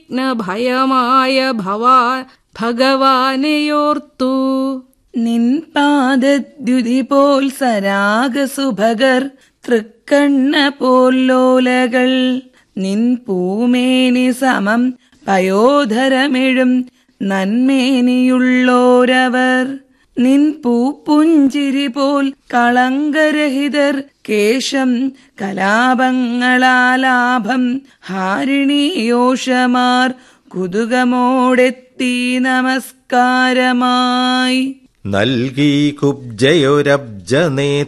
വിഘ്നഭയമായ ഭവാ ഭഗവാനെയോർത്തു നിൻ പാദദ്യുതി പോൽ സരാഗസുഭഗർ തൃക്കണ്ണ പോൽ ലോലകൾ നിൻ പൂമേനി സമം പയോധരമെഴും നന്മേനിയുള്ളോരവർ നിൻ പൂപ്പുഞ്ചിരി പോൽ കളങ്കരഹിതർ കേശം കലാപങ്ങളാലാഭം ഹാരിണിയോഷമാർ കുതുകമോടെത്തി നമസ്കാരമായി നൽകി കുബ്ജയൊരബ്ജനേ